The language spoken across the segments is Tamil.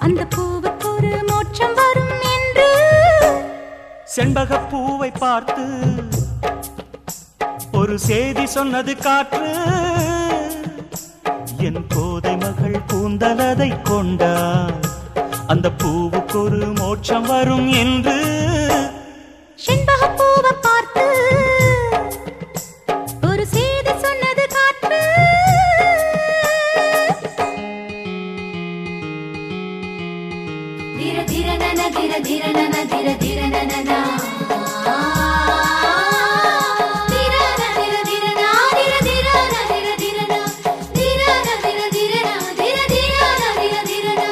அந்த பூவுக்கு ஒரு மோட்சம் வரும் என்று செண்பகப் பூவை பார்த்து ஒரு செய்தி சொன்னது காற்று என் கோதை மகள் கூந்தலதை கொண்டார் அந்த பூவுக்கு ஒரு மோட்சம் வரும் என்று செண்பகப் பூவை பார்த்து ஒரு செய்தி சொன்னது காற்று திர திர நன திர திர நன திர திர நன நா. திர ந திர திர நா, திர திர ந திர திர நா. திர ந திர திர நா, திர திர ந திர திர நா.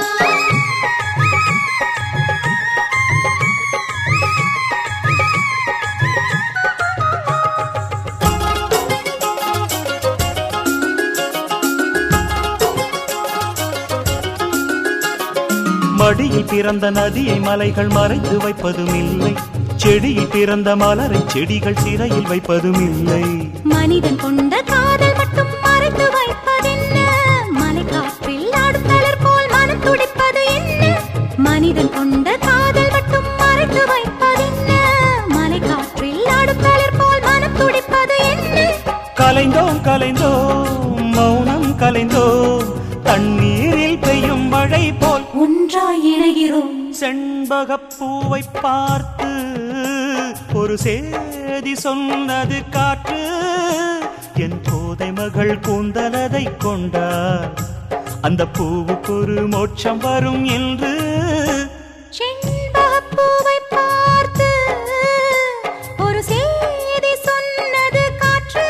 மடியில் பிறந்த நதியை மலைகள் மறைத்து வைப்பதும் இல்லை செடியில் பிறந்த மலரை செடிகள் சிறையில் வைப்பதும் இல்லை மனிதன் கொண்ட காதல் மட்டும் மறைத்து வைப்பதென்ன மலைக்காற்றில் ஆடும் தளர் போல் மனம் துடிப்பது என்ன மனிதன் கொண்ட காதல் மட்டும் மறைத்து வைப்பதென்ன மலைக்காற்றில் ஆடும் தளர் போல் மனம் துடிப்பது என்ன கலைந்தோம் கலைந்தோம் மௌனம் கலைந்தோம் தண்ணீரில் பெய்யும் மழை போல் ஒன்றாய் இணைகிறோம் செண்பகப் பூவை பார்த்து ஒரு சேதி சொன்னது காற்று என் கோதை மகள் கூந்தலதை கொண்டார் அந்த பூவுக்கு ஒரு மோட்சம் வரும் என்று செண்பகப் பூவை பார்த்து ஒரு செய்தி சொன்னது காற்று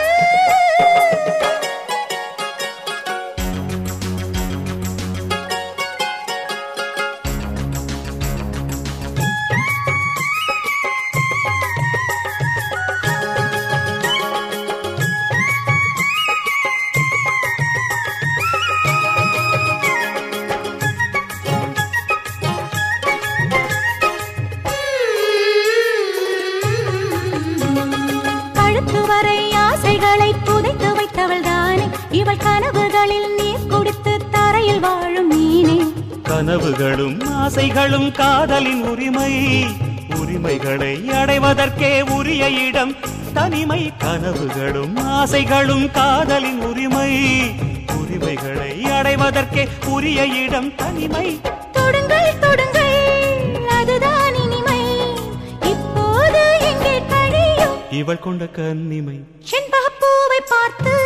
கழுத்து வரை ஆசைகளை புதைத்து வைத்தவள் தானே இவள் கனவுகளில் நீர் குடித்து தரையில் வாழும் மீனே கனவுகளும் ஆசைகளும் காதலின் உரிமை உரிமைகளை அடைவதற்கே உரிய இடம் தனிமை கனவுகளும் ஆசைகளும் காதலின் உரிமை உரிமைகளை அடைவதற்கே உரிய இடம் தனிமை தொடுங்கள் தொடுங்கள் அதுதான் இனிமை இப்போது எங்கே கழியும் இவள் கொண்ட கன்னிமை செண்பகப்பூவை பார்த்து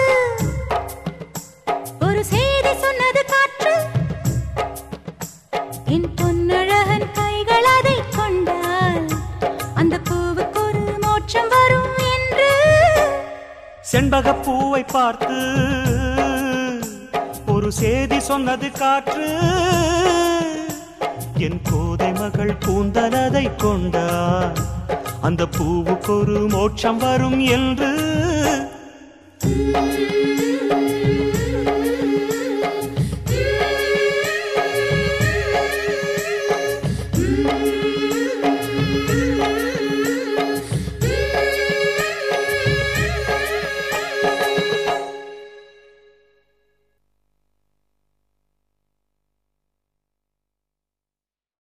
ஒரு செய்தி சொன்னது காற்று என் பொன்னழகன் கைகள் அதை கொண்டால் அந்த பூவுக்கு ஒரு மோட்சம் வரும் என்று செண்பகப் பூவை பார்த்து ஒரு சேதி சொன்னது காற்று என் கோதை மகள் கூந்தலதை கொண்டார் அந்த பூவுக்கு ஒரு மோட்சம் வரும் என்று